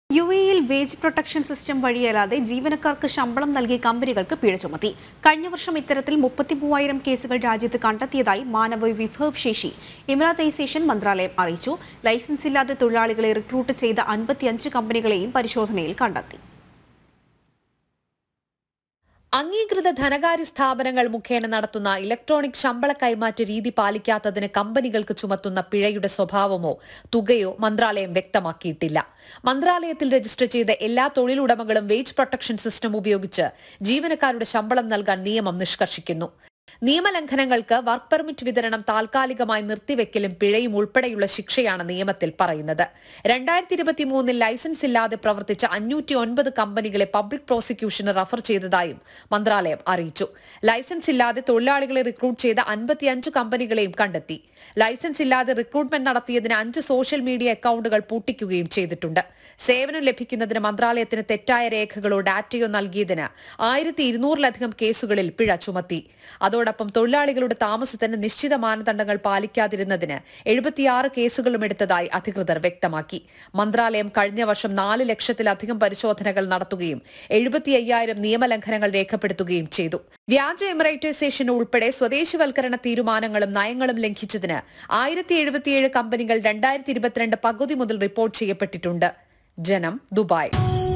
U എയിൽ wage protection system വഴിയല്ലാതെ ജീവനക്കാർക്ക് ശമ്പളം നൽകി കമ്പനികൾക്ക് പിഴ ചുമത്തി കഴിഞ്ഞ വർഷം ഇത്തരത്തിൽ മുപ്പത്തി മൂവായിരം കേസുകൾ രാജ്യത്ത് കണ്ടെത്തിയതായി മാനവ വിഭവശേഷി ഇമറാത്തൈസേഷൻ മന്ത്രാലയം അറിയിച്ചു ലൈസൻസ് ഇല്ലാതെ തൊഴിലാളികളെ റിക്രൂട്ട് ചെയ്ത അൻപത്തിയഞ്ച് കമ്പനികളെയും പരിശോധനയിൽ കണ്ടെത്തി അംഗീകൃത ധനകാര്യ സ്ഥാപനങ്ങൾ മുഖേന നടത്തുന്ന ഇലക്ട്രോണിക് ശമ്പള കൈമാറ്റ രീതി പാലിക്കാത്തതിന് കമ്പനികൾക്ക് ചുമത്തുന്ന പിഴയുടെ സ്വഭാവമോ തുകയോ മന്ത്രാലയം വ്യക്തമാക്കിയിട്ടില്ല മന്ത്രാലയത്തിൽ രജിസ്റ്റർ ചെയ്ത എല്ലാ തൊഴിലുടമകളും വേജ് പ്രൊട്ടക്ഷൻ സിസ്റ്റം ഉപയോഗിച്ച് ജീവനക്കാരുടെ ശമ്പളം നൽകാൻ നിയമം നിഷ്കർഷിക്കുന്നു നിയമലംഘനങ്ങൾക്ക് വർക്ക് പെർമിറ്റ് വിതരണം താൽക്കാലികമായി നിർത്തിവെക്കലും പിഴയും ഉൾപ്പെടെയുള്ള ശിക്ഷയാണ് നിയമത്തിൽ പറയുന്നത് രണ്ടായിരത്തി ഇരുപത്തി മൂന്നിൽ ലൈസൻസ് ഇല്ലാതെ പ്രവർത്തിച്ച അഞ്ഞൂറ്റി ഒൻപത് കമ്പനികളെ പബ്ലിക് പ്രോസിക്യൂഷന് റഫർ ചെയ്തതായും മന്ത്രാലയം അറിയിച്ചു ലൈസൻസ് ഇല്ലാതെ തൊഴിലാളികളെ റിക്രൂട്ട് ചെയ്ത അൻപത്തിയഞ്ച് കമ്പനികളെയും കണ്ടെത്തി ലൈസൻസ് ഇല്ലാതെ റിക്രൂട്ട്മെന്റ് നടത്തിയതിന് അഞ്ച് സോഷ്യൽ മീഡിയ അക്കൌണ്ടുകൾ പൂട്ടിക്കുകയും ചെയ്തിട്ടുണ്ട് സേവനം ലഭിക്കുന്നതിന് മന്ത്രാലയത്തിന് തെറ്റായ രേഖകളോ ഡാറ്റയോ നൽകിയതിന് ആയിരത്തി ഇരുന്നൂറിലധികം കേസുകളിൽ പിഴ ചുമത്തി അതോടൊപ്പം തൊഴിലാളികളുടെ താമസത്തിന് നിശ്ചിത മാനദണ്ഡങ്ങൾ പാലിക്കാതിരുന്നതിന് എഴുപത്തിയാറ് കേസുകളും എടുത്തതായി അധികൃതർ വ്യക്തമാക്കി മന്ത്രാലയം കഴിഞ്ഞ വർഷം നാല് ലക്ഷത്തിലധികം പരിശോധനകൾ നടത്തുകയും എഴുപത്തി അയ്യായിരം നിയമലംഘനങ്ങൾ രേഖപ്പെടുത്തുകയും ചെയ്തു വ്യാജ എമിറേറ്റൈസേഷൻ ഉൾപ്പെടെ സ്വദേശിവൽക്കരണ തീരുമാനങ്ങളും നയങ്ങളും ലംഘിച്ചതിന് ആയിരത്തി എഴുപത്തിയേഴ് കമ്പനികൾ രണ്ടായിരത്തി ഇരുപത്തിരണ്ട് പകുതി മുതൽ റിപ്പോർട്ട് ചെയ്യപ്പെട്ടിട്ടുണ്ട് ജനം ദുബായ്